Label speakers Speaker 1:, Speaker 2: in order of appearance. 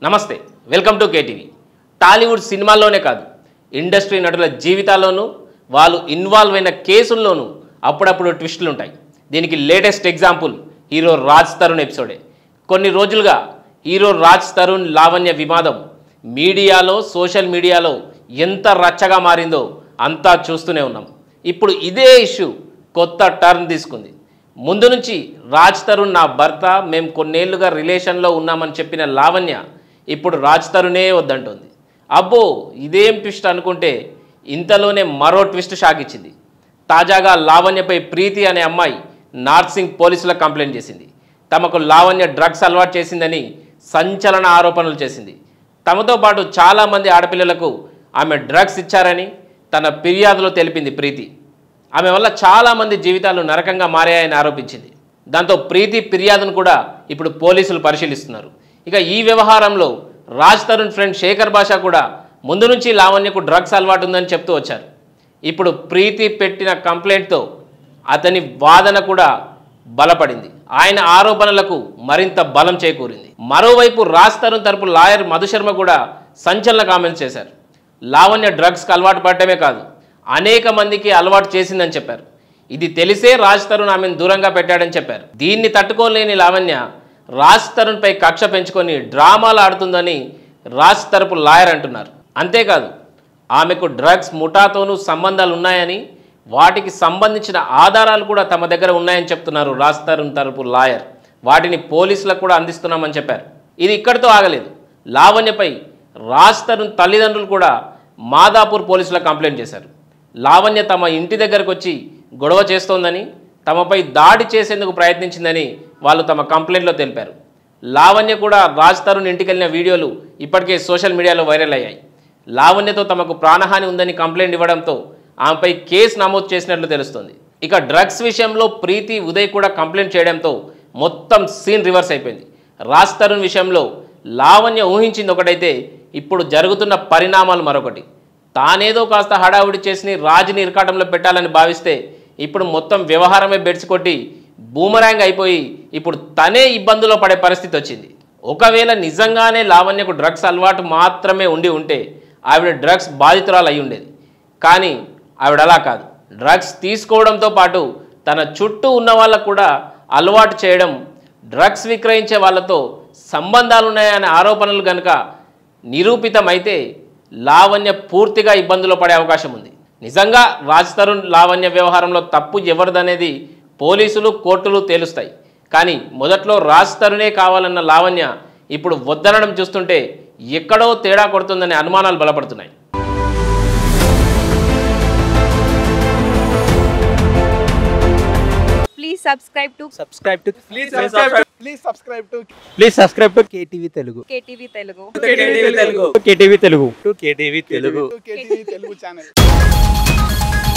Speaker 1: నమస్తే welcome to KTV Tollywood సినిమాల్లోనే కాదు ఇండస్ట్రీ నటుల జీవితాల్లోనూ వాళ్ళు ఇన్వాల్వ్ అయిన కేసుల్లోనూ అప్పుడప్పుడు ట్విస్టులు ఉంటాయి దీనికి latest example hero Raj Tarun ఎపిసోడే కొన్ని రోజులుగా హీరో రాజ్ తరుణ్ లావణ్య వివాదం మీడియాలో సోషల్ మీడియాలో ఎంత రచ్చగా మారిందో అంతా చూస్తూనే ఉన్నాం ఇప్పుడు ఇదే ఇష్యూ కొత్త టర్న్ తీసుకుంది ముందు నుంచి రాజ్ తరుణ్ నా భర్త మేము కొన్నేళ్లుగా రిలేషన్లో ఉన్నామని చెప్పిన లావణ్య ఇప్పుడు రాజ్ తరుణే వద్దంటుంది అబ్బో ఇదేం ట్విస్ట్ అనుకుంటే ఇంతలోనే మరో ట్విస్ట్ షాక్ ఇచ్చింది తాజాగా లావణ్యపై ప్రీతి అనే అమ్మాయి నార్సింగ్ పోలీసులకు కంప్లైంట్ చేసింది తమకు లావణ్య డ్రగ్స్ అలవాటు చేసిందని సంచలన ఆరోపణలు చేసింది తమతో పాటు చాలామంది ఆడపిల్లలకు ఆమె డ్రగ్స్ ఇచ్చారని తన ఫిర్యాదులో తెలిపింది ప్రీతి ఆమె వల్ల చాలామంది జీవితాలు నరకంగా మారాయని ఆరోపించింది దాంతో ప్రీతి ఫిర్యాదును కూడా ఇప్పుడు పోలీసులు పరిశీలిస్తున్నారు ఇక ఈ వ్యవహారంలో రాజ్ తరుణ్ ఫ్రెండ్ శేఖర్ భాష కూడా ముందు నుంచి లావణ్యకు డ్రగ్స్ అలవాటు ఉందని చెప్తూ వచ్చారు ఇప్పుడు ప్రీతి పెట్టిన కంప్లైంట్తో అతని వాదన కూడా బలపడింది ఆయన ఆరోపణలకు మరింత బలం చేకూరింది మరోవైపు రాజ్ తరుణ్ తరపు లాయర్ మధుశర్మ కూడా సంచలన కామెంట్స్ చేశారు లావణ్య డ్రగ్స్కి అలవాటు పడటమే కాదు అనేక మందికి అలవాటు చేసిందని చెప్పారు ఇది తెలిసే రాజ్ తరుణ్ ఆమెను దూరంగా పెట్టాడని చెప్పారు దీన్ని తట్టుకోలేని లావణ్య రాజ్ తరుణ్పై కక్ష పెంచుకొని డ్రామాలు ఆడుతుందని రాజ్ తరపు లాయర్ అంటున్నారు అంతేకాదు ఆమెకు డ్రగ్స్ ముఠాతోనూ సంబంధాలు ఉన్నాయని వాటికి సంబంధించిన ఆధారాలు కూడా తమ దగ్గర ఉన్నాయని చెప్తున్నారు రాజ్ తరుణ్ తరపు లాయర్ వాటిని పోలీసులకు కూడా అందిస్తున్నామని చెప్పారు ఇది ఇక్కడితో ఆగలేదు లావణ్యపై రాజ్ తరుణ్ తల్లిదండ్రులు కూడా మాదాపూర్ పోలీసులకు కంప్లైంట్ చేశారు లావణ్య తమ ఇంటి దగ్గరకు వచ్చి గొడవ చేస్తోందని తమపై దాడి చేసేందుకు ప్రయత్నించిందని వాళ్ళు తమ కంప్లైంట్లో తెలిపారు లావణ్య కూడా రాజ్ తరుణ్ ఇంటికి వెళ్ళిన వీడియోలు ఇప్పటికే సోషల్ మీడియాలో వైరల్ అయ్యాయి లావణ్యతో తమకు ప్రాణహాని ఉందని కంప్లైంట్ ఇవ్వడంతో ఆమెపై కేసు నమోదు చేసినట్లు తెలుస్తోంది ఇక డ్రగ్స్ విషయంలో ప్రీతి ఉదయ్ కూడా కంప్లైంట్ చేయడంతో మొత్తం సీన్ రివర్స్ అయిపోయింది రాజ్ తరుణ్ విషయంలో లావణ్య ఊహించింది ఒకటైతే ఇప్పుడు జరుగుతున్న పరిణామాలు మరొకటి తానేదో కాస్త హడావుడి చేసి రాజుని ఇరకాటంలో పెట్టాలని భావిస్తే ఇప్పుడు మొత్తం వ్యవహారమే బెడ్చికొట్టి బూమరాంగ్ అయిపోయి ఇప్పుడు తనే ఇబ్బందులో పడే పరిస్థితి వచ్చింది ఒకవేళ నిజంగానే లావణ్యకు డ్రగ్స్ అలవాటు మాత్రమే ఉండి ఉంటే ఆవిడ డ్రగ్స్ బాధితురాలు అయి ఉండేది కానీ ఆవిడ అలా కాదు డ్రగ్స్ తీసుకోవడంతో పాటు తన చుట్టూ ఉన్న వాళ్ళకు కూడా అలవాటు చేయడం డ్రగ్స్ విక్రయించే వాళ్ళతో సంబంధాలున్నాయనే ఆరోపణలు కనుక నిరూపితమైతే లావణ్య పూర్తిగా ఇబ్బందులో పడే అవకాశం ఉంది నిజంగా రాజ్ తరుణ్ లావణ్య వ్యవహారంలో తప్పు ఎవరిదనేది పోలీసులు కోర్టులు తేలుస్తాయి కానీ మొదట్లో రాజ్ తరుణే కావాలన్న లావణ్య ఇప్పుడు వద్దనడం చూస్తుంటే ఎక్కడో తేడా కొడుతుందనే అనుమానాలు బలపడుతున్నాయి
Speaker 2: Please subscribe to
Speaker 3: subscribe to
Speaker 4: Please subscribe. Please subscribe to
Speaker 3: please subscribe to KTV Telugu
Speaker 2: KTV Telugu.
Speaker 4: KTV Telugu.
Speaker 3: KTV Telugu to KTV Telugu
Speaker 4: to KTV Telugu channel.